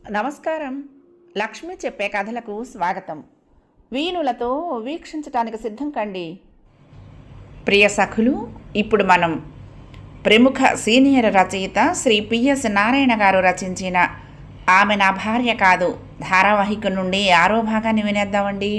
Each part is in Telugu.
నమస్కారం లక్ష్మి చెప్పే కథలకు స్వాగతం వీణులతో వీక్షించటానికి సిద్ధం కండి ప్రియ సఖులు ఇప్పుడు మనం ప్రముఖ సీనియర్ రచయిత శ్రీ పిఎస్ నారాయణ గారు రచించిన ఆమె నా భార్య కాదు ధారావాహిక నుండి ఆరో భాగాన్ని వినేద్దామండి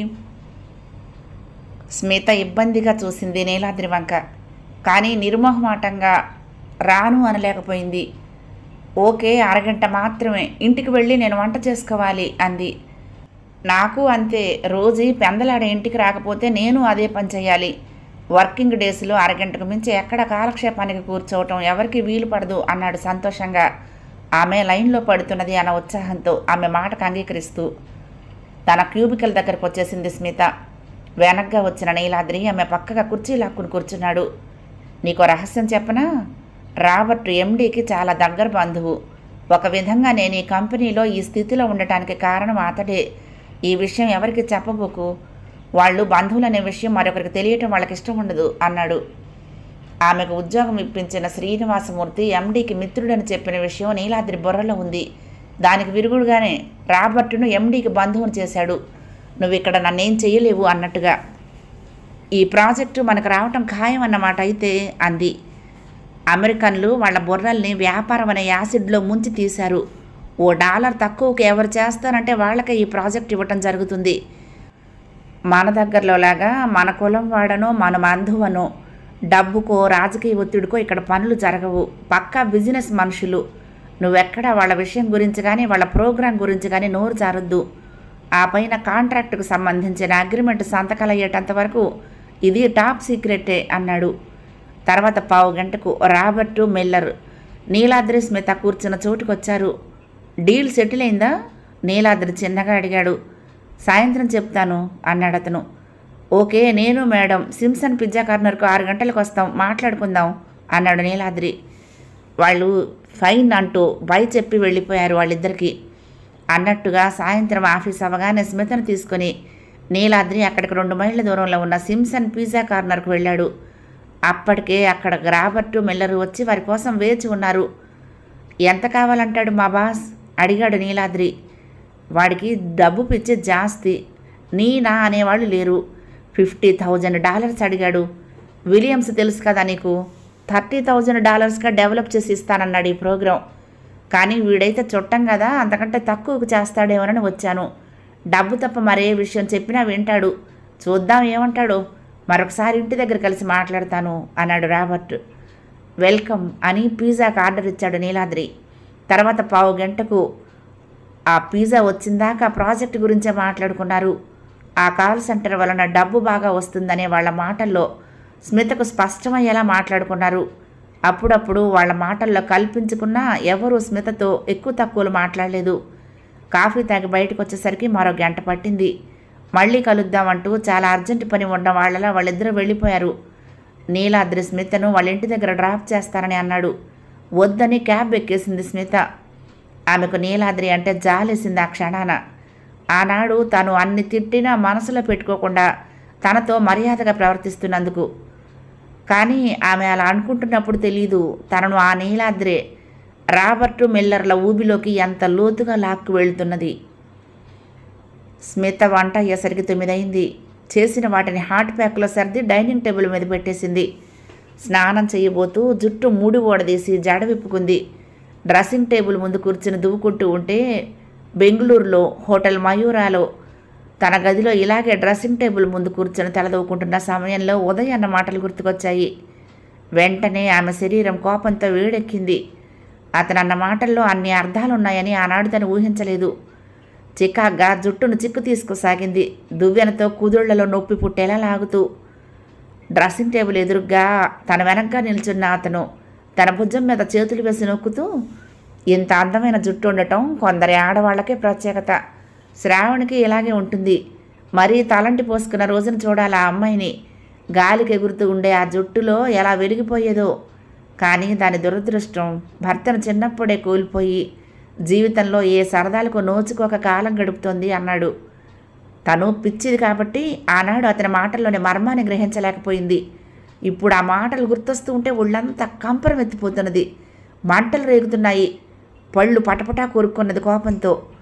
స్మిత ఇబ్బందిగా చూసింది నీలాద్రి వంక కానీ నిర్మోహమాటంగా రాను అనలేకపోయింది ఓకే అరగంట మాత్రమే ఇంటికి వెళ్ళి నేను వంట చేసుకోవాలి అంది నాకు అంతే రోజు పెందలాడ ఇంటికి రాకపోతే నేను అదే పని చేయాలి వర్కింగ్ డేస్లో అరగంటకు మించి ఎక్కడ కాలక్షేపానికి కూర్చోవటం ఎవరికి వీలు పడదు అన్నాడు సంతోషంగా ఆమె లైన్లో పడుతున్నది అన్న ఉత్సాహంతో ఆమె మాటకు అంగీకరిస్తూ తన క్యూబికల్ దగ్గరకు వచ్చేసింది స్మిత వెనక్గా వచ్చిన నీలాద్రి ఆమె పక్కగా కుర్చీ లాక్కుని కూర్చున్నాడు నీకో రహస్యం చెప్పనా రాబర్ట్ ఎండీకి చాలా దగ్గర బంధువు ఒక విధంగా నేను ఈ కంపెనీలో ఈ స్థితిలో ఉండటానికి కారణం అతడే ఈ విషయం ఎవరికి చెప్పబోకు వాళ్ళు బంధువులనే విషయం మరొకరికి తెలియటం వాళ్ళకి ఇష్టం ఉండదు అన్నాడు ఆమెకు ఉద్యోగం ఇప్పించిన శ్రీనివాసమూర్తి ఎండీకి మిత్రుడని చెప్పిన విషయం నీలాద్రి బుర్రలో ఉంది దానికి విరుగుడుగానే రాబర్ట్ను ఎండీకి బంధువుని చేశాడు నువ్వు ఇక్కడ నన్నేం చేయలేవు అన్నట్టుగా ఈ ప్రాజెక్టు మనకు రావటం ఖాయం అన్నమాట అయితే అంది అమెరికన్లు వాళ్ళ బుర్రల్ని వ్యాపారం అనే యాసిడ్లో ముంచి తీశారు ఓ డాలర్ తక్కువకి ఎవరు చేస్తారంటే వాళ్ళకే ఈ ప్రాజెక్ట్ ఇవ్వటం జరుగుతుంది మన దగ్గరలో లాగా మన కులం వాడనో మన బంధువనో డబ్బుకో రాజకీయ ఒత్తిడికో ఇక్కడ పనులు జరగవు పక్కా బిజినెస్ మనుషులు నువ్వెక్కడ వాళ్ళ విషయం గురించి కానీ వాళ్ళ ప్రోగ్రాం గురించి కానీ నోరు జారొద్దు ఆ పైన కాంట్రాక్టుకు సంబంధించిన అగ్రిమెంట్ సంతకాలు అయ్యేటంత వరకు ఇది టాప్ సీక్రెటే అన్నాడు తర్వాత పావు గంటకు రాబర్టు మిల్లర్ నీలాద్రి స్మిత కూర్చున్న చోటుకొచ్చారు డీల్ సెటిల్ అయిందా నీలాద్రి చిన్నగా అడిగాడు సాయంత్రం చెప్తాను అన్నాడు అతను ఓకే నేను మేడం సిమ్సన్ పిజ్జా కార్నర్కు ఆరు గంటలకు వస్తాం మాట్లాడుకుందాం అన్నాడు నీలాద్రి వాళ్ళు ఫైన్ అంటూ బై చెప్పి వెళ్ళిపోయారు వాళ్ళిద్దరికీ అన్నట్టుగా సాయంత్రం ఆఫీస్ అవగానే స్మితను తీసుకొని నీలాద్రి అక్కడికి రెండు మైళ్ళ దూరంలో ఉన్న సిమ్సన్ పిజ్జా కార్నర్కు వెళ్ళాడు అప్పటికే అక్కడ రాబర్టు మిల్లరు వచ్చి వారి కోసం వేచి ఉన్నారు ఎంత కావాలంటాడు మా బాస్ అడిగాడు నీలాద్రి వాడికి డబ్బు పిచ్చి జాస్తి నీ నా అనేవాళ్ళు లేరు ఫిఫ్టీ థౌజండ్ డాలర్స్ అడిగాడు విలియమ్స్ తెలుసు కదా నీకు థర్టీ థౌజండ్ డాలర్స్గా డెవలప్ చేసి ఇస్తానన్నాడు ఈ ప్రోగ్రాం కానీ వీడైతే చుట్టం కదా అంతకంటే తక్కువకు చేస్తాడేమోనని వచ్చాను డబ్బు తప్ప మరే విషయం చెప్పినా వింటాడు చూద్దాం ఏమంటాడో మరొకసారి ఇంటి దగ్గర కలిసి మాట్లాడతాను అన్నాడు రాబర్ట్ వెల్కమ్ అని పిజ్జాకి ఆర్డర్ ఇచ్చాడు నీలాద్రి తర్వాత పావు గంటకు ఆ పిజ్జా వచ్చిందాక ఆ ప్రాజెక్ట్ గురించే మాట్లాడుకున్నారు ఆ కాల్ సెంటర్ వలన డబ్బు బాగా వస్తుందనే వాళ్ళ మాటల్లో స్మితకు స్పష్టమయ్యేలా మాట్లాడుకున్నారు అప్పుడప్పుడు వాళ్ళ మాటల్లో కల్పించుకున్నా ఎవరూ స్మితతో ఎక్కువ తక్కువలు మాట్లాడలేదు కాఫీ తాగి బయటకు వచ్చేసరికి మరో గంట పట్టింది మళ్ళీ కలుద్దామంటూ చాలా అర్జెంట్ పని ఉన్న వాళ్ళలా వాళ్ళిద్దరూ వెళ్ళిపోయారు నీలాద్రి స్మితను వాళ్ళ ఇంటి దగ్గర డ్రాప్ చేస్తానని అన్నాడు వద్దని క్యాబ్ ఎక్కేసింది స్మిత ఆమెకు నీలాద్రి అంటే జాలేసింది ఆ క్షణాన ఆనాడు తను అన్ని తిట్టినా మనసులో పెట్టుకోకుండా తనతో మర్యాదగా ప్రవర్తిస్తున్నందుకు కానీ ఆమె అలా అనుకుంటున్నప్పుడు తెలీదు తనను ఆ నీలాద్రే రాబర్టు మిల్లర్ల ఊబిలోకి ఎంత లోతుగా లాక్కు వెళ్తున్నది స్మిత వంట అయ్యేసరికి తొమ్మిదయింది చేసిన వాటిని హాట్ ప్యాక్లో సర్ది డైనింగ్ టేబుల్ మీద పెట్టేసింది స్నానం చేయబోతూ జుట్టు మూడి ఓడదీసి జడ విప్పుకుంది డ్రెస్సింగ్ టేబుల్ ముందు కూర్చుని దువ్వుకుంటూ ఉంటే బెంగళూరులో హోటల్ మయూరాలో తన గదిలో ఇలాగే డ్రెస్సింగ్ టేబుల్ ముందు కూర్చొని తలదూకుంటున్న సమయంలో ఉదయ్ అన్న మాటలు గుర్తుకొచ్చాయి వెంటనే ఆమె శరీరం కోపంతో వేడెక్కింది అతను అన్న మాటల్లో అన్ని అర్థాలున్నాయని ఆనాడు తను ఊహించలేదు చికాగ్గా జుట్టును చిక్కు తీసుకుసాగింది దువ్వెనతో కుదుళ్లలో నొప్పి పుట్టేలా లాగుతూ డ్రెస్సింగ్ టేబుల్ ఎదురుగ్గా తన వెనక్గా నిల్చున్న అతను తన భుజం మీద చేతులు వేసి నొక్కుతూ ఇంత అందమైన జుట్టు ఉండటం కొందరి ఆడవాళ్ళకే ప్రత్యేకత శ్రావణికి ఇలాగే ఉంటుంది మరీ తలంటి పోసుకున్న రోజున చూడాలి ఆ అమ్మాయిని గాలికి ఎగురుతూ ఉండే ఆ జుట్టులో ఎలా వెలిగిపోయేదో కానీ దాని దురదృష్టం భర్తను చిన్నప్పుడే కూలిపోయి జీవితంలో ఏ సరదాలకు నోచుకోక కాలం గడుపుతోంది అన్నాడు తను పిచ్చిది కాబట్టి ఆనాడు అతని మాటల్లోని మర్మాన్ని గ్రహించలేకపోయింది ఇప్పుడు ఆ మాటలు గుర్తొస్తూ ఉంటే ఒళ్ళంతా కంపరం ఎత్తిపోతున్నది మంటలు రేగుతున్నాయి పళ్ళు పటపటా కొరుక్కున్నది కోపంతో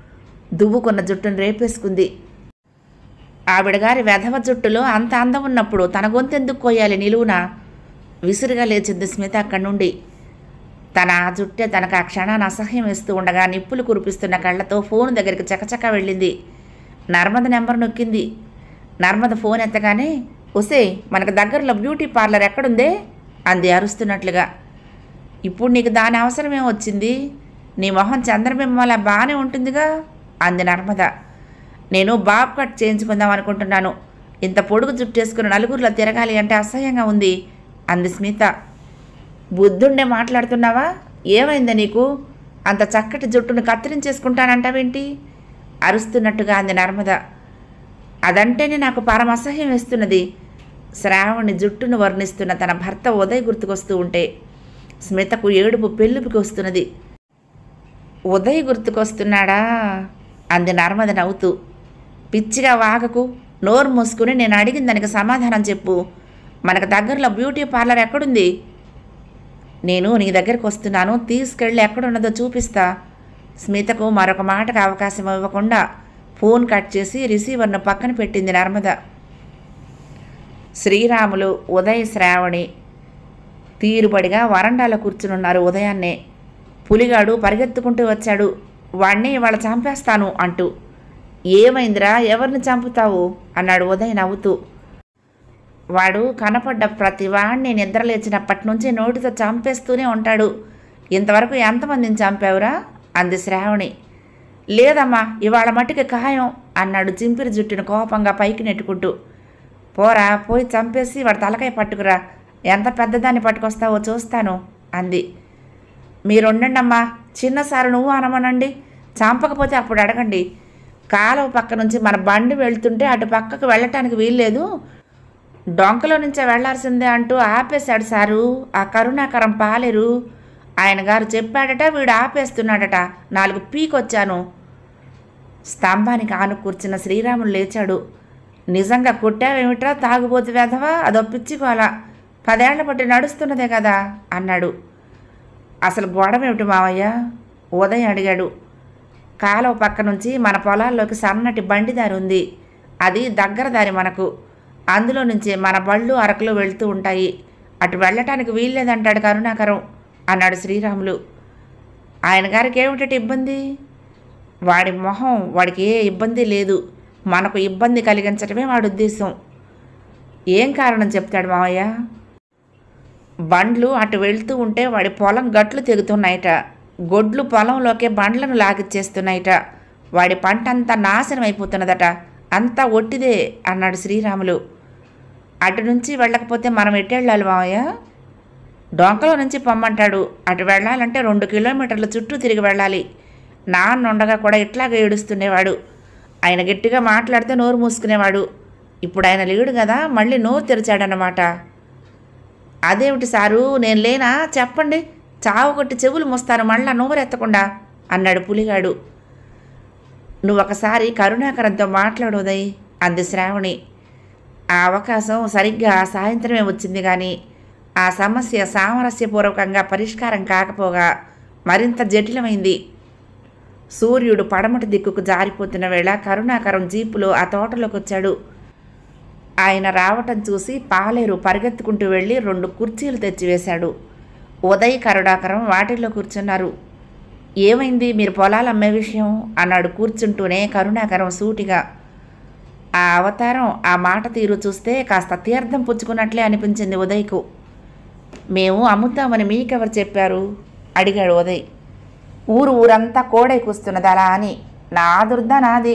దువ్వుకున్న జుట్టును రేపేసుకుంది ఆవిడగారి వెధవ జుట్టులో అంత అందం ఉన్నప్పుడు తన గొంతెందుకు కోయాలి నిలువున విసురుగా లేచింది స్మిత అక్కడి నుండి తన ఆ జుట్టే తనకు ఆ క్షణాన్ని అసహ్యం వేస్తూ ఉండగా నిప్పులు కురిపిస్తున్న కళ్ళతో ఫోన్ దగ్గరికి చకచక వెళ్ళింది నర్మద నెంబర్ నొక్కింది నర్మద ఫోన్ ఎత్తగానే ఒసే మనకు దగ్గరలో బ్యూటీ పార్లర్ ఎక్కడుందే అంది అరుస్తున్నట్లుగా ఇప్పుడు నీకు దాని అవసరమేం వచ్చింది నీ మొహం చంద్రబింబలా బాగానే ఉంటుందిగా అంది నర్మద నేను బాబ్ కట్ చేయించుకుందాం అనుకుంటున్నాను ఇంత పొడుగు జుట్టేసుకుని నలుగురిలో తిరగాలి అంటే అసహ్యంగా ఉంది అంది స్మిత బుద్ధుండే మాట్లాడుతున్నావా ఏమైందా నీకు అంత చక్కటి జుట్టును కత్తిరించేసుకుంటానంటావేంటి అరుస్తున్నట్టుగా అంది నర్మద అదంటేనే నాకు పరమ అసహ్యం వేస్తున్నది శ్రావణి జుట్టును వర్ణిస్తున్న తన భర్త ఉదయ్ గుర్తుకొస్తూ ఉంటే స్మితకు ఏడుపు పెళ్ళుపుకి వస్తున్నది ఉదయ్ గుర్తుకొస్తున్నాడా అంది నర్మద నవ్వుతూ పిచ్చిగా వాగకు నోరు మూసుకుని నేను అడిగిన దానికి సమాధానం చెప్పు మనకు దగ్గరలో బ్యూటీ పార్లర్ ఎక్కడుంది నేను నీ దగ్గరికి వస్తున్నాను తీసుకెళ్ళి ఎక్కడున్నదో చూపిస్తా స్మితకు మరొక మాటకు అవకాశం ఇవ్వకుండా ఫోన్ కట్ చేసి రిసీవర్ను పక్కన పెట్టింది నర్మద శ్రీరాములు ఉదయ్ శ్రావణి తీరుబడిగా వరండాలో కూర్చునున్నారు ఉదయాన్నే పులిగాడు పరిగెత్తుకుంటూ వచ్చాడు వాణ్ణి ఇవాళ చంపేస్తాను అంటూ ఏమైందిరా ఎవరిని చంపుతావు అన్నాడు ఉదయ్ నవ్వుతూ వాడు కనపడ్డ ప్రతి వాడిని నిద్రలేచినప్పటి నుంచి నోటితో చంపేస్తూనే ఉంటాడు ఇంతవరకు ఎంతమందిని చంపావురా అంది శ్రావణి లేదమ్మా ఇవాళ మట్టికి ఖాయం అన్నాడు చింపిరి జుట్టును కోపంగా పైకి నెట్టుకుంటూ పోరా పోయి చంపేసి వాడి తలకాయ పట్టుకురా ఎంత పెద్దదాన్ని పట్టుకొస్తావో చూస్తాను అంది మీరుండండి అమ్మా చిన్నసారి నువ్వు అనమనండి చంపకపోతే అప్పుడు అడగండి కాలువ పక్క నుంచి మన బండి వెళ్తుంటే అటు పక్కకు వెళ్ళటానికి వీల్లేదు డొంకలో నుంచే వెళ్లాల్సిందే అంటూ ఆపేశాడు సారు ఆ కరుణాకరం పాలేరు ఆయన గారు చెప్పాడట వీడు ఆపేస్తున్నాడట నాలుగు పీకొచ్చాను స్తంభానికి ఆను కూర్చున్న శ్రీరాములు లేచాడు నిజంగా కొట్టావేమిట్రా తాగుబోతు వేధవా అదో పిచ్చికోల పదేళ్ల పట్టి నడుస్తున్నదే కదా అన్నాడు అసలు గొడవేమిటి మావయ్య ఉదయ్ అడిగాడు కాలువ పక్క నుంచి మన పొలాల్లోకి సన్నటి బండి దారి ఉంది అది దగ్గర దారి మనకు అందులో నుంచే మన బళ్ళు అరకులు వెళ్తూ ఉంటాయి అటు వెళ్ళటానికి వీల్లేదంటాడు కరుణాకరం అన్నాడు శ్రీరాములు ఆయన గారికి ఏమిటంటే ఇబ్బంది వాడి మొహం వాడికి ఏ ఇబ్బంది లేదు మనకు ఇబ్బంది కలిగించడమే వాడి ఉద్దేశం ఏం కారణం చెప్తాడు మావయ్య బండ్లు అటు వెళ్తూ ఉంటే వాడి పొలం గట్లు తెగుతున్నాయట గొడ్లు పొలంలోకే బండ్లను లాగిచ్చేస్తున్నాయట వాడి పంట అంతా నాశనం అయిపోతున్నదట అంతా ఒట్టిదే అన్నాడు శ్రీరాములు అటు నుంచి వెళ్ళకపోతే మనం ఎట్టెళ్ళాలి మావయ్య డొంకలో నుంచి పొమ్మంటాడు అటు వెళ్ళాలంటే రెండు కిలోమీటర్ల చుట్టూ తిరిగి వెళ్ళాలి నాన్న ఉండగా కూడా ఇట్లాగే ఏడుస్తుండేవాడు ఆయన గట్టిగా మాట్లాడితే నోరు మూసుకునేవాడు ఇప్పుడు ఆయన లేడు కదా మళ్ళీ నోరు తెరిచాడన్నమాట అదేమిటి సారు నేను లేనా చెప్పండి చావు కొట్టి చెవులు మోస్తాను మళ్ళా నోరెత్తకుండా అన్నాడు పులిగాడు నువ్వు ఒకసారి కరుణాకరంతో మాట్లాడు ఉదయ్ అంది శ్రావణి ఆ అవకాశం సరిగ్గా ఆ సాయంత్రమే వచ్చింది కానీ ఆ సమస్య సామరస్యపూర్వకంగా పరిష్కారం కాకపోగా మరింత జటిలమైంది సూర్యుడు పడమటి దిక్కుకు జారిపోతున్న వేళ కరుణాకరం జీపులో ఆ తోటలోకి వచ్చాడు ఆయన రావటం చూసి పాలేరు పరిగెత్తుకుంటూ వెళ్ళి రెండు కుర్చీలు తెచ్చివేశాడు ఉదయ్ కరుణాకరం వాటిల్లో కూర్చున్నారు ఏమైంది మీరు పొలాలు అమ్మే విషయం అన్నాడు కూర్చుంటూనే కరుణాకరం సూటిగా ఆ అవతారం ఆ మాట తీరు చూస్తే కాస్త తీర్థం పుచ్చుకున్నట్లే అనిపించింది ఉదయ్కు మేము అమ్ముతామని మీకెవరు చెప్పారు అడిగాడు ఉదయ్ ఊరు ఊరంతా కోడై కూస్తున్నది అలా అని నా దుర్ద నాది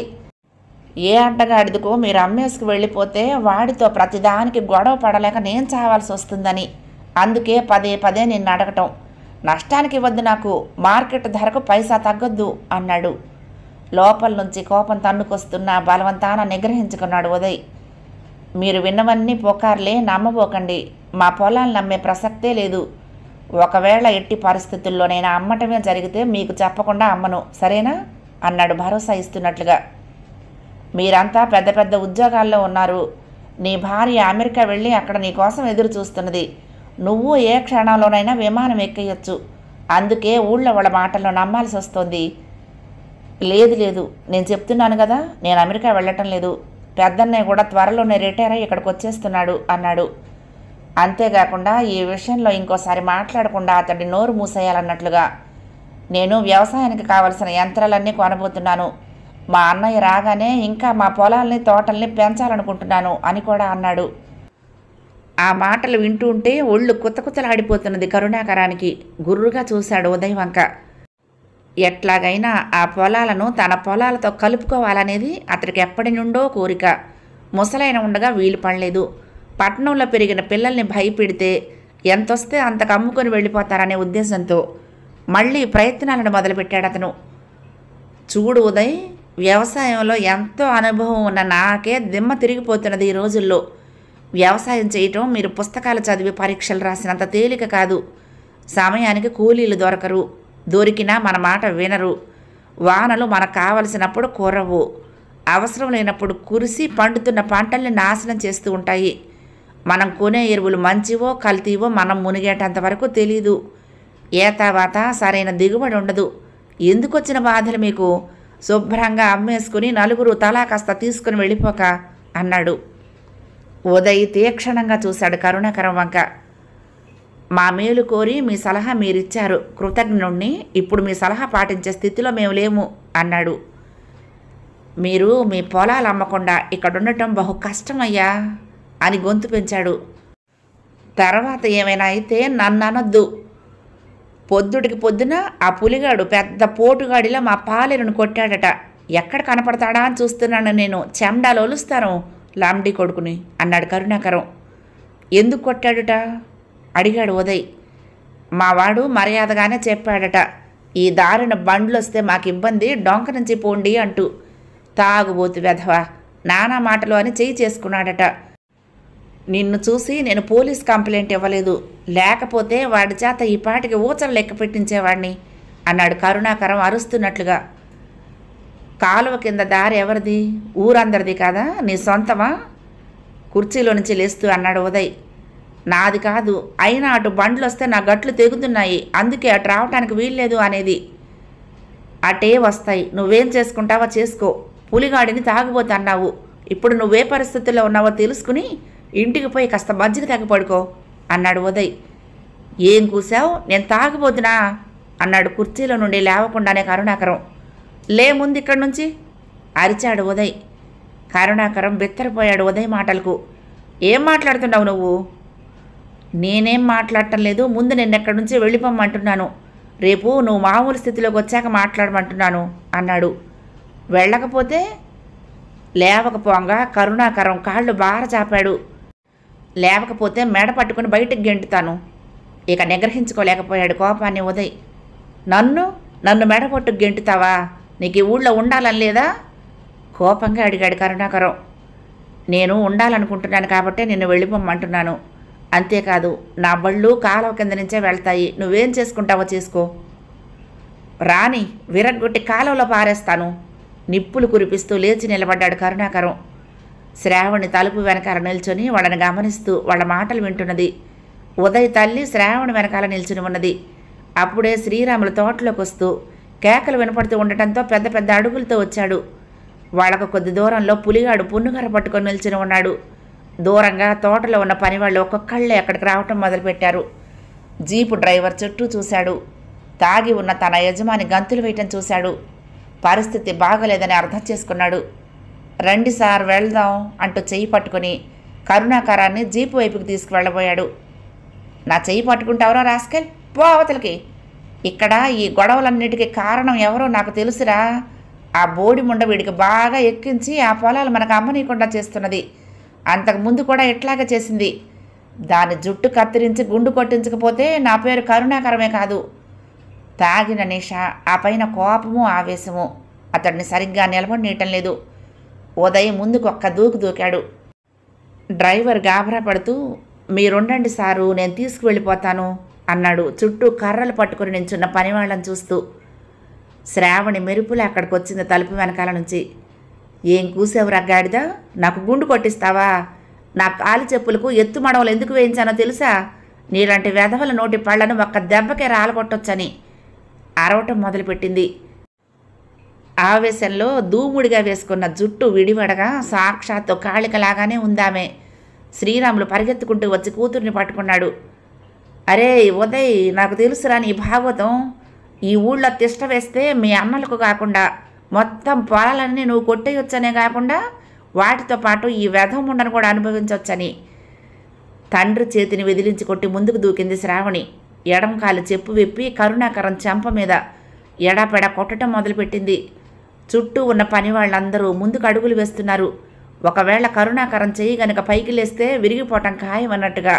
ఏ అడ్డగాడిదికో మీరు అమ్మేసుకు వెళ్ళిపోతే వాడితో ప్రతిదానికి గొడవ పడలేక నేను చావాల్సి వస్తుందని అందుకే పదే పదే నిన్ను అడగటం నష్టానికి ఇవ్వద్దు నాకు మార్కెట్ ధరకు పైసా తగ్గొద్దు అన్నాడు లోపల నుంచి కోపం తన్నుకొస్తున్న బలవంతాన నిగ్రహించుకున్నాడు ఉదయ్ మీరు విన్నవన్నీ పోకార్లే నమ్మబోకండి మా పొలాలు నమ్మే ప్రసక్తే లేదు ఒకవేళ ఎట్టి పరిస్థితుల్లో నేను అమ్మటమే జరిగితే మీకు చెప్పకుండా అమ్మను సరేనా అన్నాడు భరోసా ఇస్తున్నట్లుగా మీరంతా పెద్ద పెద్ద ఉద్యోగాల్లో ఉన్నారు నీ భార్య అమెరికా వెళ్ళి అక్కడ నీ కోసం ఎదురు చూస్తున్నది నువ్వు ఏ క్షణంలోనైనా విమానం ఎక్కేయొచ్చు అందుకే ఊళ్ళో వాళ్ళ మాటల్లో నమ్మాల్సి వస్తుంది లేదు లేదు నేను చెప్తున్నాను కదా నేను అమెరికా వెళ్ళటం లేదు పెద్దన్నయ్య కూడా త్వరలోనే రిటైర్ అయ్యి ఇక్కడికి వచ్చేస్తున్నాడు అన్నాడు అంతేకాకుండా ఈ విషయంలో ఇంకోసారి మాట్లాడకుండా అతడి నోరు మూసేయాలన్నట్లుగా నేను వ్యవసాయానికి కావలసిన యంత్రాలన్నీ కొనబోతున్నాను మా అన్నయ్య రాగానే ఇంకా మా పొలాల్ని తోటల్ని పెంచాలనుకుంటున్నాను అని కూడా అన్నాడు ఆ మాటలు వింటూ ఉంటే ఒళ్ళు కుతకుతలాడిపోతున్నది కరుణాకరానికి గుర్రుగా చూశాడు ఉదయ్ వంక ఎట్లాగైనా ఆ పొలాలను తన పొలాలతో కలుపుకోవాలనేది అతడికి ఎప్పటి నుండో కోరిక ముసలైన ఉండగా వీలు పడలేదు పట్టణంలో పెరిగిన పిల్లల్ని భయపెడితే ఎంతొస్తే అంతకు అమ్ముకొని వెళ్ళిపోతారనే ఉద్దేశంతో మళ్ళీ ప్రయత్నాలను మొదలుపెట్టాడు అతను చూడు ఉదయ్ వ్యవసాయంలో ఎంతో అనుభవం ఉన్న నాకే దిమ్మ తిరిగిపోతున్నది ఈ రోజుల్లో వ్యవసాయం చేయటం మీరు పుస్తకాలు చదివి పరీక్షలు రాసినంత తేలిక కాదు సమయానికి కూలీలు దొరకరు దొరికినా మన మాట వినరు వానలు మనకు కావలసినప్పుడు కురవు అవసరం లేనప్పుడు కురిసి పండుతున్న పంటల్ని నాశనం చేస్తూ ఉంటాయి మనం కొనే ఎరువులు మంచివో కల్తీవో మనం మునిగేటంత వరకు తెలీదు ఏ తర్వాత సరైన దిగుబడి ఉండదు ఎందుకు వచ్చిన బాధలు మీకు శుభ్రంగా అమ్మేసుకుని నలుగురు తలా కాస్త తీసుకుని వెళ్ళిపోక అన్నాడు ఉదయ్ తీక్షణంగా చూశాడు కరుణాకరం వంక మా మేలు కోరి మీ సలహా మీరిచ్చారు కృతజ్ఞుణ్ణి ఇప్పుడు మీ సలహా పాటించే స్థితిలో మేము లేము అన్నాడు మీరు మీ పొలాలు అమ్మకుండా ఇక్కడ ఉండటం బహు కష్టమయ్యా అని గొంతు పెంచాడు తర్వాత ఏమైనా అయితే నన్ను అనొద్దు పొద్దుటికి పొద్దున ఆ పులిగాడు పెద్ద పోటుగాడిలా మా పాలేరును కొట్టాడట ఎక్కడ కనపడతాడా అని చూస్తున్నాను నేను చెండాలు ఒలుస్తాను లాంబడి కొడుకుని అన్నాడు కరుణాకరం ఎందుకు కొట్టాడుట అడిగాడు ఉదయ్ మావాడు మర్యాదగానే చెప్పాడట ఈ దారిన బండ్లు వస్తే మాకు ఇబ్బంది డొంక నుంచి పోండి అంటూ తాగుబోతు వెధవా నానా మాటలు అని చేయి చేసుకున్నాడట నిన్ను చూసి నేను పోలీస్ కంప్లైంట్ ఇవ్వలేదు లేకపోతే వాడి చేత ఈ పాటికి ఊచలు లెక్క పెట్టించేవాడిని అన్నాడు కరుణాకరం అరుస్తున్నట్లుగా కాలువ కింద దారి ఎవరిది ఊరందరిది కాదా నీ సొంతమా కుర్చీలో నుంచి లేస్తూ అన్నాడు ఉదయ్ నాది కాదు అయినా అటు బండ్లు వస్తే నా గట్లు తెగుతున్నాయి అందుకే అటు రావటానికి వీల్లేదు అనేది అటే వస్తాయి నువ్వేం చేసుకుంటావో చేసుకో పులిగాడిని తాగుబోతు అన్నావు ఇప్పుడు నువ్వే పరిస్థితుల్లో ఉన్నావో తెలుసుకుని ఇంటికి పోయి కాస్త మజ్జిగ తాగి పడుకో అన్నాడు ఉదయ్ ఏం కూసావు నేను తాగిపోతున్నా అన్నాడు కుర్చీలో నుండి లేవకుండానే కరుణాకరం లే ముందు ఇక్కడి నుంచి అరిచాడు ఉదయ్ కరుణాకరం బిత్తరపోయాడు ఉదయ్ మాటలకు ఏం మాట్లాడుతున్నావు నువ్వు నేనేం మాట్లాడటం లేదు ముందు నేను ఎక్కడి నుంచి వెళ్ళిపోమంటున్నాను రేపు నువ్వు మామూలు స్థితిలోకి వచ్చాక మాట్లాడమంటున్నాను అన్నాడు వెళ్ళకపోతే లేవకపోగా కరుణాకరం కాళ్ళు బార చాపాడు లేవకపోతే మెడ పట్టుకుని బయటికి గెంటుతాను ఇక నిగ్రహించుకోలేకపోయాడు కోపాన్ని ఉదయ్ నన్ను నన్ను మెడ పట్టుకు గెంటుతావా నీకు ఈ ఊళ్ళో ఉండాలని లేదా కోపంగా అడిగాడు కరుణాకరం నేను ఉండాలనుకుంటున్నాను కాబట్టే నిన్ను వెళ్ళిపోమ్మంటున్నాను అంతేకాదు నా బళ్ళు కాలువ కింద నుంచే వెళ్తాయి నువ్వేం చేసుకుంటావో చేసుకో రాని విరగ్గొట్టి కాలువలో పారేస్తాను నిప్పులు కురిపిస్తూ లేచి నిలబడ్డాడు కరుణాకరం శ్రావణి తలుపు వెనకాల నిల్చొని వాళ్ళని గమనిస్తూ వాళ్ళ మాటలు వింటున్నది ఉదయ్ తల్లి శ్రావణి వెనకాల నిల్చుని ఉన్నది అప్పుడే శ్రీరాములు తోటలోకి వస్తూ కేకలు వినపడుతూ ఉండటంతో పెద్ద పెద్ద అడుగులతో వచ్చాడు వాళ్ళకు కొద్ది దూరంలో పులిగాడు పున్నుగర పట్టుకొని నిల్చుని ఉన్నాడు దూరంగా తోటలో ఉన్న పనివాళ్ళు ఒక్కొక్కళ్ళే అక్కడికి రావటం మొదలుపెట్టారు జీపు డ్రైవర్ చుట్టూ చూశాడు తాగి ఉన్న తన యజమాని గంతులు వేయటం చూశాడు పరిస్థితి బాగలేదని అర్థం చేసుకున్నాడు రండి సార్ వెళ్దాం అంటూ చెయ్యి పట్టుకొని కరుణాకరాన్ని జీపు వైపుకి తీసుకువెళ్ళబోయాడు నా చెయ్యి పట్టుకుంటావరా రాస్కెల్ పో అవతలకి ఇక్కడ ఈ గొడవలన్నిటికీ కారణం ఎవరో నాకు తెలుసురా ఆ బోడి ముండ వీడికి బాగా ఎక్కించి ఆ పొలాలు మనకు అమ్మనీయకుండా చేస్తున్నది అంతకు ముందు కూడా ఇట్లాగే చేసింది దాని జుట్టు కత్తిరించి గుండు కొట్టించకపోతే నా పేరు కరుణాకరమే కాదు తాగిన నిష ఆ పైన కోపము ఆవేశము అతడిని సరిగ్గా నిలబడినీయటం లేదు ఉదయం ముందుకు ఒక్క దూకు దూకాడు డ్రైవర్ గాబరా పడుతూ మీరుండండి సారు నేను తీసుకువెళ్ళిపోతాను అన్నాడు చుట్టూ కర్రలు పట్టుకుని నించున్న పనివాళ్ళని చూస్తూ శ్రావణి మెరుపులు అక్కడికి వచ్చింది తలుపు వెనకాల నుంచి ఏం కూసేవరా గాడిద నాకు గుండు కొట్టిస్తావా నా కాలి చెప్పులకు ఎత్తు మడవలు ఎందుకు వేయించానో తెలుసా నీలాంటి వెధవల నోటి పళ్ళను ఒక్క దెబ్బకే రాలగొట్టొచ్చని అరవటం మొదలుపెట్టింది ఆవేశంలో దూముడిగా వేసుకున్న జుట్టు విడివడగా సాక్షాత్తు కాళికలాగానే ఉందామె శ్రీరాములు పరిగెత్తుకుంటూ వచ్చి కూతుర్ని పట్టుకున్నాడు అరే ఉదయ్ నాకు తెలుసురా నీ భాగవతం ఈ ఊళ్ళో తిష్ట వేస్తే మీ అమ్మలకు కాకుండా మొత్తం పొలాలన్నీ నువ్వు కొట్టేయొచ్చనే కాకుండా వాటితో పాటు ఈ వ్యధముండను కూడా అనుభవించవచ్చని తండ్రి చేతిని విదిలించి కొట్టి ముందుకు దూకింది శ్రావణి ఎడం కాలు చెప్పు విప్పి కరుణాకరం చెంప మీద ఎడాపెడా కొట్టడం మొదలుపెట్టింది చుట్టూ ఉన్న పని వాళ్ళందరూ ముందుకు అడుగులు వేస్తున్నారు ఒకవేళ కరుణాకరం చెయ్యి గనుక పైకి లేస్తే విరిగిపోవటం ఖాయమన్నట్టుగా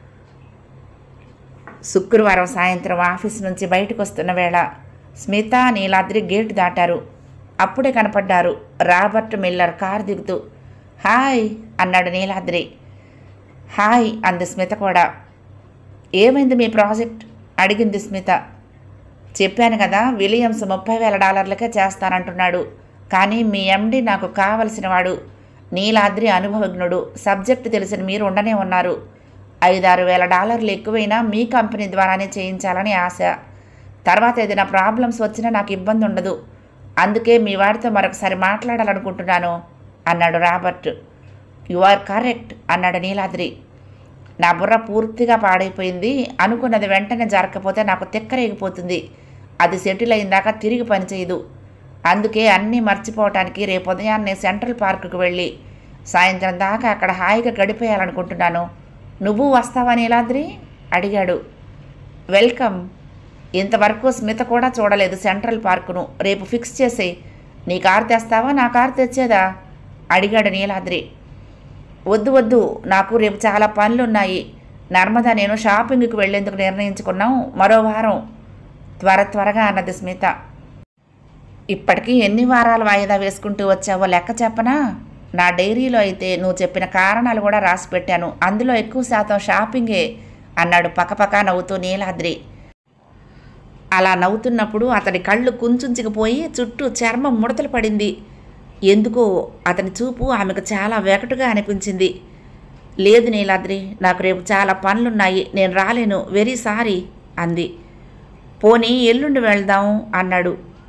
శుక్రవారం సాయంత్రం ఆఫీస్ నుంచి బయటకు వస్తున్న వేళ స్మిత నీలాద్రి గేటు దాటారు అప్పుడే కనపడ్డారు రాబర్ట్ మిల్లర్ కారు దిగుతూ హాయ్ అన్నాడు నీలాద్రి హాయ్ అంది స్మిత కూడా ఏమైంది మీ ప్రాజెక్ట్ అడిగింది స్మిత చెప్పాను కదా విలియమ్స్ ముప్పై వేల డాలర్లకే చేస్తానంటున్నాడు కానీ మీ ఎండి నాకు కావలసిన వాడు నీలాద్రి అనుభవజ్ఞుడు సబ్జెక్టు తెలిసిన మీరు ఉండనే ఉన్నారు ఐదారు వేల డాలర్లు ఎక్కువైనా మీ కంపెనీ ద్వారానే చేయించాలని ఆశ తర్వాత ఏదైనా ప్రాబ్లమ్స్ వచ్చినా నాకు ఇబ్బంది ఉండదు అందుకే మీ వాడితో మరొకసారి మాట్లాడాలనుకుంటున్నాను అన్నాడు రాబర్ట్ యు ఆర్ కరెక్ట్ అన్నాడు నీలాద్రి నా బుర్ర పూర్తిగా పాడైపోయింది అనుకున్నది వెంటనే జరగకపోతే నాకు తిక్కరేగిపోతుంది అది సెటిల్ అయిందాక తిరిగి పనిచేయదు అందుకే అన్నీ మర్చిపోవటానికి రేపు ఉదయాన్నే సెంట్రల్ పార్కుకు వెళ్ళి సాయంత్రం దాకా అక్కడ హాయిగా గడిపేయాలనుకుంటున్నాను నువ్వు వస్తావా నీలాద్రి అడిగాడు వెల్కమ్ ఇంతవరకు స్మిత కూడా చూడలేదు సెంట్రల్ పార్కును రేపు ఫిక్స్ చేసే నీ కారు తెస్తావా నా కారు తెచ్చేదా అడిగాడు నీలాద్రి వద్దు వద్దు నాకు రేపు చాలా పనులున్నాయి నర్మదా నేను షాపింగ్కి వెళ్ళేందుకు నిర్ణయించుకున్నాం మరో వారం త్వర త్వరగా అన్నది స్మిత ఇప్పటికీ ఎన్ని వారాలు వాయిదా వేసుకుంటూ వచ్చావో లెక్క చెప్పనా నా డైరీలో అయితే నువ్వు చెప్పిన కారణాలు కూడా రాసి పెట్టాను అందులో ఎక్కువ శాతం షాపింగే అన్నాడు పక్కపక్క నవ్వుతూ నీలాద్రి అలా నవ్వుతున్నప్పుడు అతడి కళ్ళు కుంచుంచుకుపోయి చుట్టూ చర్మం ముడతలు పడింది ఎందుకో అతని చూపు ఆమెకు చాలా వెకటుగా అనిపించింది లేదు నీలాద్రి నాకు రేపు చాలా పనులున్నాయి నేను రాలేను వెరీ సారీ అంది పోనీ ఎల్లుండి వెళ్దాం అన్నాడు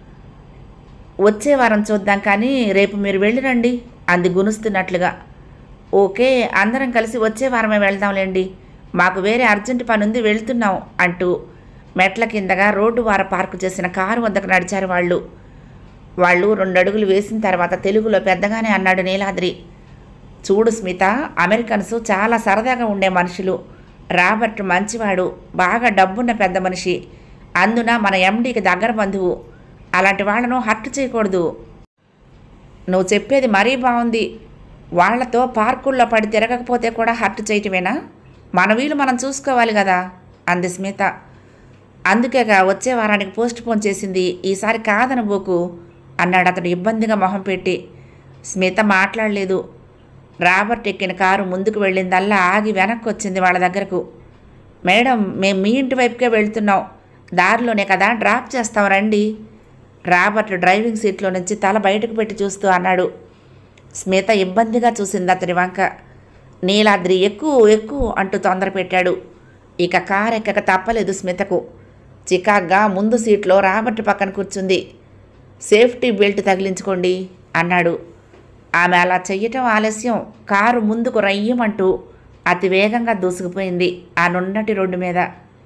వచ్చే వారం చూద్దాం కానీ రేపు మీరు వెళ్ళిరండి అంది గునుస్తున్నట్లుగా ఓకే అందరం కలిసి వచ్చే వారమే వెళ్దాంలేండి మాకు వేరే అర్జెంట్ పని ఉంది వెళ్తున్నాం అంటూ మెట్ల కిందగా రోడ్డు వార పార్కు చేసిన కారు వద్దకు నడిచారు వాళ్ళు వాళ్ళు రెండు అడుగులు వేసిన తర్వాత తెలుగులో పెద్దగానే అన్నాడు నీలాద్రి చూడు స్మిత అమెరికన్స్ చాలా సరదాగా ఉండే మనుషులు రాబర్ట్ మంచివాడు బాగా డబ్బున్న పెద్ద మనిషి అందున మన ఎండీకి దగ్గర బంధువు అలాంటి వాళ్ళను హర్ట్ చేయకూడదు నువ్వు చెప్పేది మరీ బాగుంది వాళ్లతో పార్కుల్లో పడి తిరగకపోతే కూడా హర్ట్ చేయటమేనా మన వీలు మనం చూసుకోవాలి కదా అంది స్మిత అందుకేగా వచ్చే వారానికి పోస్ట్ పోన్ చేసింది ఈసారి కాదనబోకు అన్నాడు అతడు ఇబ్బందిగా మొహం పెట్టి స్మిత మాట్లాడలేదు రాబర్ట్ ఎక్కిన కారు ముందుకు వెళ్ళిందల్లా ఆగి వెనక్కి వచ్చింది వాళ్ళ దగ్గరకు మేడం మేము మీ ఇంటి వైపుకే వెళ్తున్నాం దారిలోనే కదా డ్రాప్ చేస్తాం రండి రాబర్ట్ డ్రైవింగ్ సీట్లో నుంచి తల బయటకు పెట్టి చూస్తూ అన్నాడు స్మిత ఇబ్బందిగా చూసింది అతని వంక నీలాద్రి ఎక్కువ ఎక్కువ అంటూ తొందర పెట్టాడు ఇక కారు ఎక్కక తప్పలేదు స్మితకు చికాగ్గా ముందు సీట్లో రాబర్ట్ పక్కన కూర్చుంది సేఫ్టీ బెల్ట్ తగిలించుకోండి అన్నాడు ఆమె అలా చెయ్యటం ఆలస్యం కారు ముందుకు రయ్యమంటూ అతి వేగంగా దూసుకుపోయింది ఆ నున్నటి రోడ్డు మీద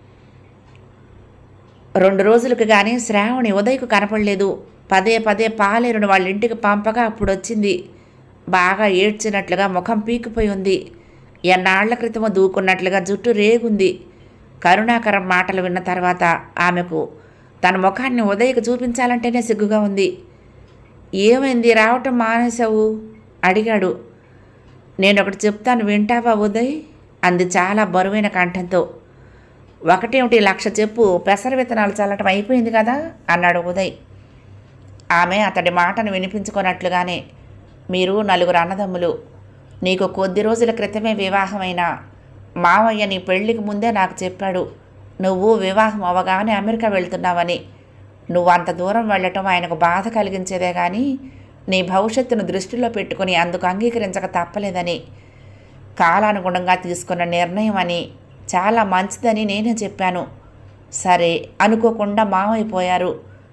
రెండు రోజులకు కానీ శ్రావణి ఉదయకు కనపడలేదు పదే పదే పాలేరుని వాళ్ళ ఇంటికి పంపగా అప్పుడు వచ్చింది బాగా ఏడ్చినట్లుగా ముఖం పీకిపోయి ఉంది ఎన్నాళ్ల క్రితము దూకున్నట్లుగా జుట్టు రేగుంది కరుణాకరం మాటలు విన్న తర్వాత ఆమెకు తన ముఖాన్ని ఉదయకు చూపించాలంటేనే సిగ్గుగా ఉంది ఏమైంది రావటం మానేశావు అడిగాడు నేను ఒకటి చెప్తాను వింటావా ఉదయ్ అంది చాలా బరువైన కంఠంతో ఒకటేమిటి లక్ష చెప్పు పెసర విత్తనాలు చల్లటం అయిపోయింది కదా అన్నాడు ఉదయ్ ఆమె అతడి మాటను వినిపించుకున్నట్లుగానే మీరు నలుగురు అన్నదమ్ములు నీకు కొద్ది రోజుల క్రితమే వివాహమైన మావయ్య నీ పెళ్లికి ముందే నాకు చెప్పాడు నువ్వు వివాహం అవ్వగానే అమెరికా వెళ్తున్నావని నువ్వు అంత దూరం వెళ్ళటం ఆయనకు బాధ కలిగించేదే కానీ నీ భవిష్యత్తును దృష్టిలో పెట్టుకుని అందుకు అంగీకరించక తప్పలేదని కాలానుగుణంగా తీసుకున్న నిర్ణయం అని చాలా మంచిదని నేనే చెప్పాను సరే అనుకోకుండా మామైపోయారు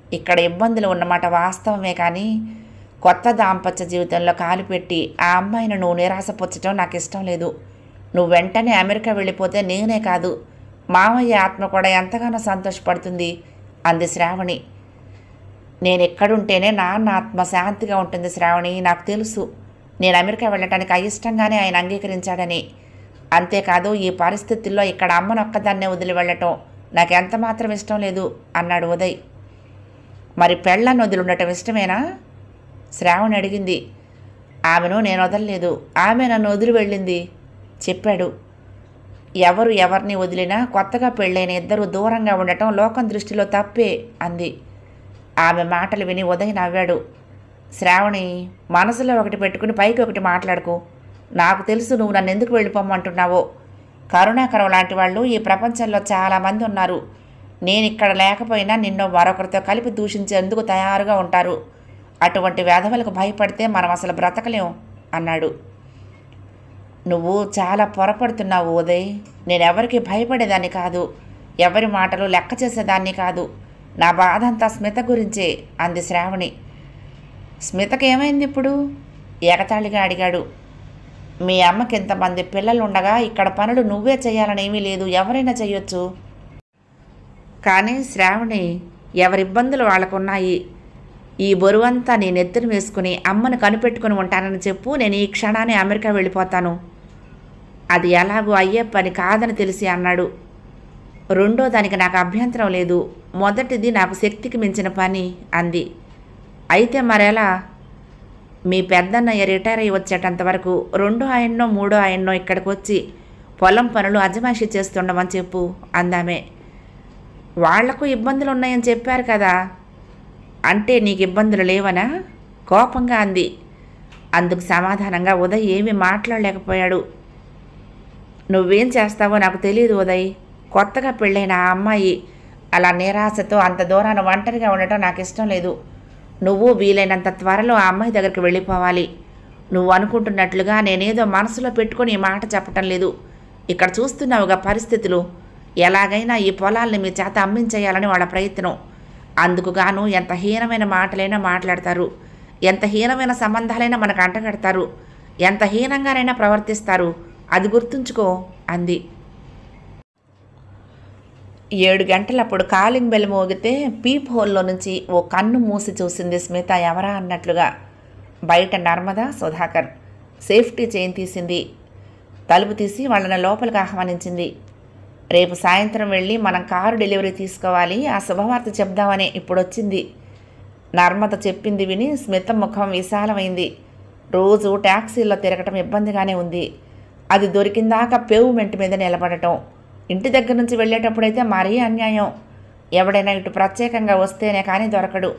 ఇక్కడ ఇబ్బందులు ఉన్నమాట వాస్తవమే కానీ కొత్త దాంపత్య జీవితంలో కాలు పెట్టి ఆ అమ్మాయిని నువ్వు నిరాశపుచ్చటం నాకు ఇష్టం లేదు నువ్వు వెంటనే అమెరికా వెళ్ళిపోతే నేనే కాదు మామయ్య ఆత్మ కూడా ఎంతగానో సంతోషపడుతుంది అంది శ్రావణి నేను ఎక్కడుంటేనే నాన్న ఆత్మ శాంతిగా ఉంటుంది శ్రావణి నాకు తెలుసు నేను అమెరికా వెళ్ళటానికి అయిష్టంగానే ఆయన అంగీకరించాడని అంతేకాదు ఈ పరిస్థితుల్లో ఇక్కడ అమ్మను ఒక్కదాన్నే వదిలి వెళ్ళటం నాకు ఎంత మాత్రం ఇష్టం లేదు అన్నాడు ఉదయ్ మరి పెళ్ళాన్ని వదిలి ఉండటం ఇష్టమేనా శ్రావణి అడిగింది ఆమెను నేను వదలలేదు ఆమె నన్ను వదిలి వెళ్ళింది చెప్పాడు ఎవరు ఎవరిని వదిలినా కొత్తగా పెళ్ళైన ఇద్దరు దూరంగా ఉండటం లోకం దృష్టిలో తప్పే అంది ఆమె మాటలు విని ఉదయ్ నవ్వాడు శ్రావణి మనసులో ఒకటి పెట్టుకుని పైకి ఒకటి మాట్లాడుకో నాకు తెలుసు నువ్వు నన్ను ఎందుకు వెళ్ళిపోమంటున్నావో కరుణాకరం లాంటి వాళ్ళు ఈ ప్రపంచంలో చాలామంది ఉన్నారు నేను ఇక్కడ లేకపోయినా నిన్ను మరొకరితో కలిపి దూషించేందుకు తయారుగా ఉంటారు అటువంటి వేధవలకు భయపడితే మనం అసలు బ్రతకలేం అన్నాడు నువ్వు చాలా పొరపడుతున్నావు ఉదయ్ నేను ఎవరికి భయపడేదాన్ని కాదు ఎవరి మాటలు లెక్క చేసేదాన్ని కాదు నా బాధ అంతా స్మిత గురించే అంది శ్రావణి స్మితకి ఏమైంది ఇప్పుడు ఎగతాళిగా అడిగాడు మీ అమ్మకి ఇంతమంది పిల్లలు ఉండగా ఇక్కడ పనులు నువ్వే చేయాలని ఏమీ లేదు ఎవరైనా చేయొచ్చు కానీ శ్రావణి ఎవరి ఇబ్బందులు వాళ్ళకున్నాయి ఈ బరువంతా నీ నెత్తిన వేసుకుని అమ్మను కనిపెట్టుకుని ఉంటానని చెప్పు నేను ఈ క్షణాన్ని అమెరికా వెళ్ళిపోతాను అది ఎలాగో అయ్యే పని కాదని తెలిసి అన్నాడు రెండో దానికి నాకు అభ్యంతరం లేదు మొదటిది నాకు శక్తికి మించిన పని అంది అయితే మరెలా మీ పెద్దన్నయ్య రిటైర్ అయ్యి వచ్చేటంత వరకు రెండో ఆయన్నో మూడో ఆయన్నో ఇక్కడికి వచ్చి పొలం పనులు అజమాయిషీ చేస్తుండమని చెప్పు అందామే వాళ్లకు ఇబ్బందులు ఉన్నాయని చెప్పారు కదా అంటే నీకు ఇబ్బందులు లేవనా కోపంగా అంది అందుకు సమాధానంగా ఉదయ్ ఏమీ మాట్లాడలేకపోయాడు నువ్వేం చేస్తావో నాకు తెలియదు ఉదయ్ కొత్తగా పెళ్ళైన ఆ అమ్మాయి అలా నిరాశతో అంత దూరాన ఒంటరిగా ఉండటం నాకు ఇష్టం లేదు నువ్వు వీలైనంత త్వరలో ఆ అమ్మాయి దగ్గరికి వెళ్ళిపోవాలి నువ్వు అనుకుంటున్నట్లుగా నేనేదో మనసులో పెట్టుకొని ఈ మాట చెప్పటం లేదు ఇక్కడ చూస్తున్నావుగా పరిస్థితులు ఎలాగైనా ఈ పొలాల్ని మీ చేత అమ్మించేయాలని వాళ్ళ ప్రయత్నం అందుకు గాను ఎంత హీనమైన మాటలైనా మాట్లాడతారు ఎంత హీనమైన సంబంధాలైనా మనకు అంటగడతారు ఎంత హీనంగానైనా ప్రవర్తిస్తారు అది గుర్తుంచుకో అంది ఏడు గంటలప్పుడు కాలింగ్ బెల్ మోగితే పీప్ హోల్లో నుంచి ఓ కన్ను మూసి చూసింది స్మిత ఎవరా అన్నట్లుగా బయట నర్మద సుధాకర్ సేఫ్టీ చైన్ తీసింది తలుపు తీసి వాళ్ళని లోపలికి ఆహ్వానించింది రేపు సాయంత్రం వెళ్ళి మనం కారు డెలివరీ తీసుకోవాలి ఆ శుభవార్త చెప్దామని ఇప్పుడు వచ్చింది నర్మద చెప్పింది విని స్మిత ముఖం విశాలమైంది రోజు ట్యాక్సీల్లో తిరగటం ఇబ్బందిగానే ఉంది అది దొరికిందాక పేవ్మెంట్ మీద నిలబడటం ఇంటి దగ్గర నుంచి వెళ్ళేటప్పుడైతే మరీ అన్యాయం ఎవడైనా ఇటు ప్రత్యేకంగా వస్తేనే కానీ దొరకడు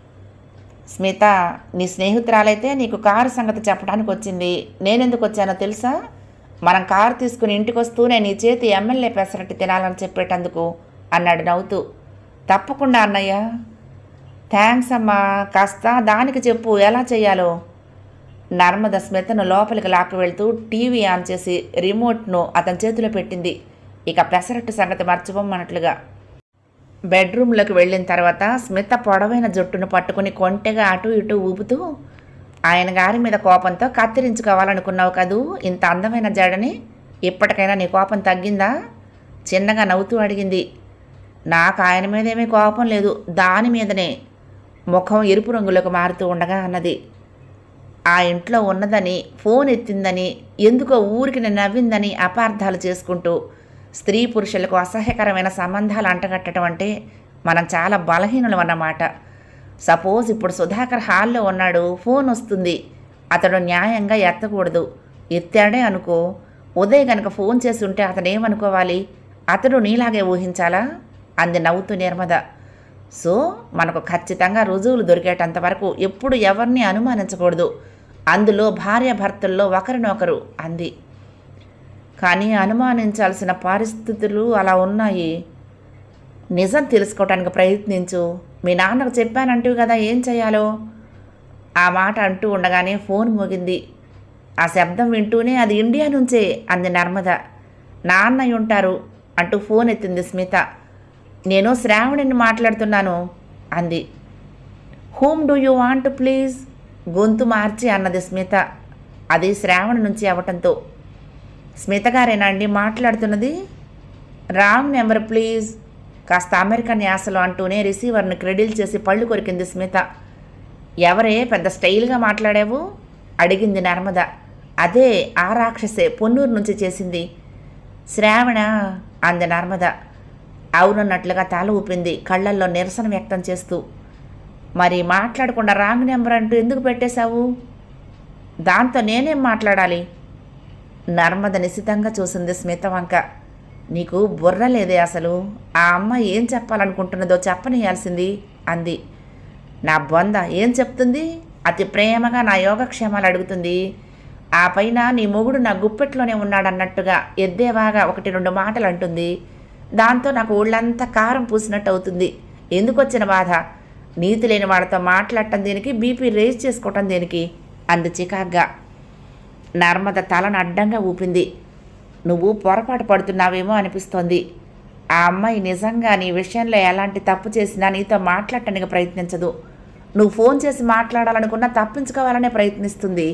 స్మిత నీ స్నేహితురాలైతే నీకు కారు సంగతి చెప్పడానికి వచ్చింది నేనెందుకు వచ్చానో తెలుసా మనం కారు తీసుకుని ఇంటికి వస్తూనే నీ చేతి ఎమ్మెల్యే పెసరట్టు తినాలని చెప్పేటందుకు అన్నాడు నవ్వుతూ తప్పకుండా అన్నయ్య థ్యాంక్స్ అమ్మా కాస్త దానికి చెప్పు ఎలా చేయాలో నర్మద స్మితను లోపలికి లాక్కు వెళ్తూ టీవీ ఆన్ చేసి రిమోట్ను అతని చేతిలో పెట్టింది ఇక పెసరట్టు సంగతి మర్చిపోమన్నట్లుగా బెడ్రూమ్లోకి వెళ్ళిన తర్వాత స్మిత పొడవైన జుట్టును పట్టుకుని కొంటెగా అటు ఇటు ఊపుతూ ఆయన గారి మీద కోపంతో కత్తిరించుకోవాలనుకున్నావు కదూ ఇంత అందమైన జడని ఇప్పటికైనా నీ కోపం తగ్గిందా చిన్నగా నవ్వుతూ అడిగింది నాకు ఆయన మీదేమీ కోపం లేదు దాని మీదనే ముఖం ఎరుపు రంగులోకి మారుతూ ఉండగా అన్నది ఆ ఇంట్లో ఉన్నదని ఫోన్ ఎత్తిందని ఎందుకో ఊరికి నేను నవ్విందని అపార్థాలు చేసుకుంటూ స్త్రీ పురుషులకు అసహ్యకరమైన సంబంధాలు అంటగట్టడం అంటే మనం చాలా బలహీనులం అన్నమాట సపోజ్ ఇప్పుడు సుధాకర్ హాల్లో ఉన్నాడు ఫోన్ వస్తుంది అతడు న్యాయంగా ఎత్తకూడదు ఎత్తాడే అనుకో ఉదయ్ గనక ఫోన్ చేసి ఉంటే అతను ఏమనుకోవాలి అతడు నీలాగే ఊహించాలా అంది నవ్వుతూ నిర్మద సో మనకు ఖచ్చితంగా రుజువులు దొరికేటంత వరకు ఎప్పుడు ఎవరిని అనుమానించకూడదు అందులో భార్యాభర్తల్లో ఒకరినొకరు అంది కానీ అనుమానించాల్సిన పరిస్థితులు అలా ఉన్నాయి నిజం తెలుసుకోవటానికి ప్రయత్నించు మీ నాన్నకు చెప్పానంటివి కదా ఏం చేయాలో ఆ మాట అంటూ ఉండగానే ఫోన్ మోగింది ఆ శబ్దం వింటూనే అది ఇండియా నుంచే అంది నర్మద నాన్న అయి ఉంటారు అంటూ ఫోన్ ఎత్తింది స్మిత నేను శ్రావణిని మాట్లాడుతున్నాను అంది whom do you want please గొంతు మార్చి అన్నది స్మిత అది శ్రావణ నుంచి అవటంతో స్మిత గారేనా అండి మాట్లాడుతున్నది రాంగ్ నెంబర్ ప్లీజ్ కాస్త అమెరికన్ యాసలో అంటూనే రిసీవర్ని క్రెడిల్ చేసి పళ్ళు కొరికింది స్మిత ఎవరే పెద్ద స్టైల్గా మాట్లాడావు అడిగింది నర్మద అదే ఆ రాక్షసే పొన్నూరు నుంచి చేసింది శ్రావణ అంది నర్మద అవునన్నట్లుగా తల ఊపింది కళ్ళల్లో నిరసన వ్యక్తం చేస్తూ మరి మాట్లాడకుండా రాంగ్ నెంబర్ అంటూ ఎందుకు పెట్టేశావు దాంతో నేనేం మాట్లాడాలి నర్మద నిశితంగా చూసింది స్మిత వంక నీకు బుర్ర లేదే అసలు ఆ అమ్మ ఏం చెప్పాలనుకుంటున్నదో చెప్పనియాల్సింది అంది నా బొంద ఏం చెప్తుంది అతి ప్రేమగా నా యోగక్షేమాలు అడుగుతుంది ఆ పైన నీ మొగుడు నా గుప్పెట్లోనే ఉన్నాడన్నట్టుగా ఎద్దేవాగా ఒకటి రెండు మాటలు అంటుంది దాంతో నాకు ఒళ్ళంతా కారం పూసినట్టు అవుతుంది ఎందుకు వచ్చిన బాధ నీతి లేని వాడితో మాట్లాడటం దేనికి బీపీ రేజ్ చేసుకోవటం దేనికి అంది చికాగ్గా నర్మద తలను అడ్డంగా ఊపింది నువ్వు పొరపాటు పడుతున్నావేమో అనిపిస్తోంది ఆ అమ్మాయి నిజంగా నీ విషయంలో ఎలాంటి తప్పు చేసినా నీతో మాట్లాడటానికి ప్రయత్నించదు నువ్వు ఫోన్ చేసి మాట్లాడాలనుకున్నా తప్పించుకోవాలనే ప్రయత్నిస్తుంది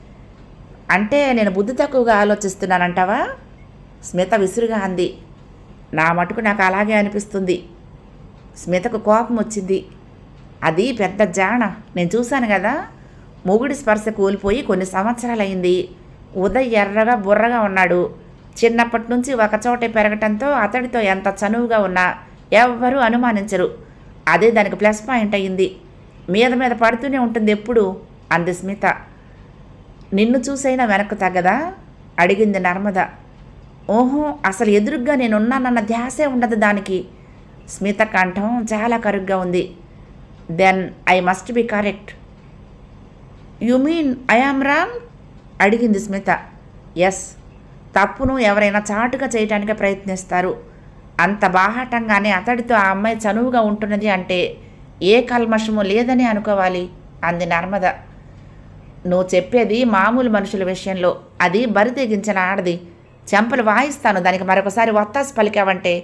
అంటే నేను బుద్ధి తక్కువగా ఆలోచిస్తున్నానంటావా స్మిత విసురుగా అంది నా మటుకు నాకు అలాగే అనిపిస్తుంది స్మితకు కోపం వచ్చింది అది పెద్ద జాణ నేను చూశాను కదా మొగుడి స్పర్శ కోల్పోయి కొన్ని సంవత్సరాలైంది ఉదయ్ ఎర్రగా బుర్రగా ఉన్నాడు చిన్నప్పటి నుంచి ఒకచోటే పెరగటంతో అతడితో ఎంత చనువుగా ఉన్నా ఎవ్వరూ అనుమానించరు అదే దానికి ప్లస్ పాయింట్ అయ్యింది మీద మీద పడుతూనే ఉంటుంది ఎప్పుడు అంది స్మిత నిన్ను చూసైనా వెనక్కు తగ్గదా అడిగింది నర్మద ఓహో అసలు ఎదురుగ్గా నేనున్నానన్న ధ్యాసే ఉండదు దానికి స్మిత కంఠం చాలా కరుగ్గా ఉంది then I must be correct you mean I am wrong అడిగింది స్మిత ఎస్ తప్పును ఎవరైనా చాటుగా చేయటానికి ప్రయత్నిస్తారు అంత బాహాటంగానే అతడితో ఆ అమ్మాయి చనువుగా ఉంటున్నది అంటే ఏ కల్మషము లేదని అనుకోవాలి అంది నర్మద నువ్వు చెప్పేది మామూలు మనుషుల విషయంలో అది బరి తెగించిన ఆడది చెంపలు వాయిస్తాను దానికి మరొకసారి వత్తాసు పలికావంటే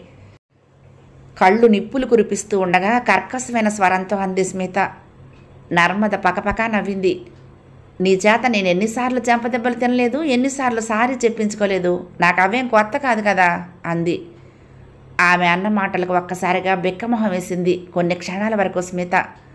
కళ్ళు నిప్పులు కురిపిస్తూ ఉండగా కర్కశమైన స్వరంతో అంది స్మిత నర్మద పకపక నవ్వింది నీ చేత నేను ఎన్నిసార్లు చెంపదెబ్బలు తినలేదు ఎన్నిసార్లు సారీ చెప్పించుకోలేదు నాకు అవేం కొత్త కాదు కదా అంది ఆమె అన్న మాటలకు ఒక్కసారిగా బిక్కమొహం వేసింది కొన్ని క్షణాల వరకు స్మిత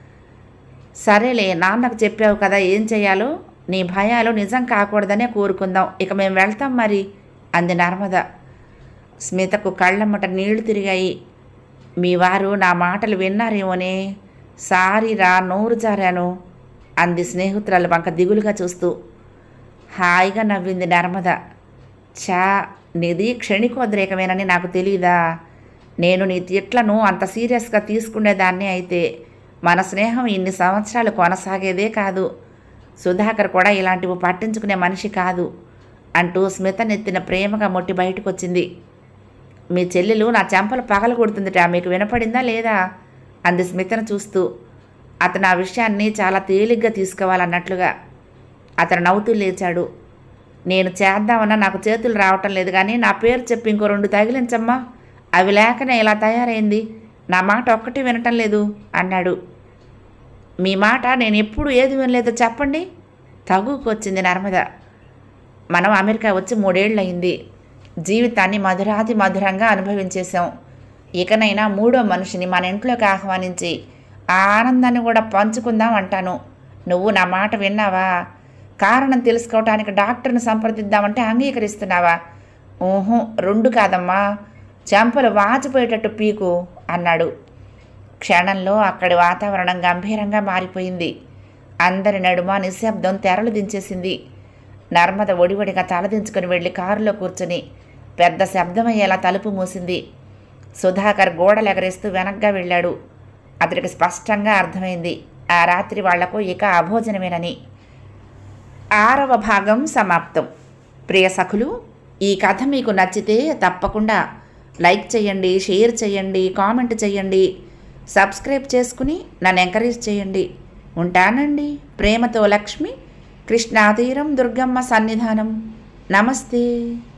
సరేలే నాన్నకు చెప్పావు కదా ఏం చేయాలో నీ భయాలు నిజం కాకూడదనే కోరుకుందాం ఇక మేము వెళ్తాం మరి అంది నర్మద స్మితకు కళ్ళమ్మట నీళ్లు తిరిగాయి మీ వారు నా మాటలు విన్నారేమోనే సారీ రా నోరు జారాను అంది స్నేహితురాలు వంక దిగులుగా చూస్తూ హాయిగా నవ్వింది నర్మద చా నీది క్షణికోద్రేకమేనని నాకు తెలీదా నేను నీ తిట్లను అంత సీరియస్గా తీసుకునేదాన్ని అయితే మన స్నేహం ఇన్ని సంవత్సరాలు కొనసాగేదే కాదు సుధాకర్ కూడా ఇలాంటివి పట్టించుకునే మనిషి కాదు అంటూ స్మిత నెత్తిన ప్రేమగా మొట్టి బయటకు వచ్చింది మీ చెల్లెలు నా చెంపలు పగల కొడుతుందిట మీకు వినపడిందా లేదా అంది స్మితను చూస్తూ అతను ఆ విషయాన్ని చాలా తేలిగ్గా తీసుకోవాలన్నట్లుగా అతను నవ్వుతూ లేచాడు నేను చేద్దామన్నా నాకు చేతులు రావటం లేదు కానీ నా పేరు చెప్పి ఇంకో రెండు తగిలించమ్మా అవి లేకనే ఇలా తయారైంది నా మాట ఒక్కటి వినటం లేదు అన్నాడు మీ మాట నేను ఎప్పుడు ఏది వినలేదో చెప్పండి తగుకొచ్చింది నర్మద మనం అమెరికా వచ్చి మూడేళ్ళయింది జీవితాన్ని మధురాతి మధురంగా అనుభవించేశాం ఇకనైనా మూడో మనిషిని మన ఇంట్లోకి ఆహ్వానించి ఆ ఆనందాన్ని కూడా పంచుకుందాం అంటాను నువ్వు నా మాట విన్నావా కారణం తెలుసుకోవటానికి డాక్టర్ని సంప్రదిద్దామంటే అంగీకరిస్తున్నావా ఊహు రెండు కాదమ్మా చెంపలు వాచిపోయేటట్టు పీకు అన్నాడు క్షణంలో అక్కడి వాతావరణం గంభీరంగా మారిపోయింది అందరి నడుమ నిశ్శబ్దం తెరలు దించేసింది నర్మద ఒడివడిగా తలదించుకుని వెళ్ళి కారులో కూర్చుని పెద్ద శబ్దమయ్యేలా తలుపు మూసింది సుధాకర్ గోడలెగరేస్తూ వెనక్గా వెళ్ళాడు అతడికి స్పష్టంగా అర్థమైంది ఆ రాత్రి వాళ్లకు ఇక అభోజనమేనని ఆరవ భాగం సమాప్తం ప్రియ సఖులు ఈ కథ మీకు నచ్చితే తప్పకుండా లైక్ చేయండి షేర్ చేయండి కామెంట్ చేయండి సబ్స్క్రైబ్ చేసుకుని నన్ను ఎంకరేజ్ చేయండి ఉంటానండి ప్రేమతో లక్ష్మి కృష్ణాతీరం దుర్గమ్మ సన్నిధానం నమస్తే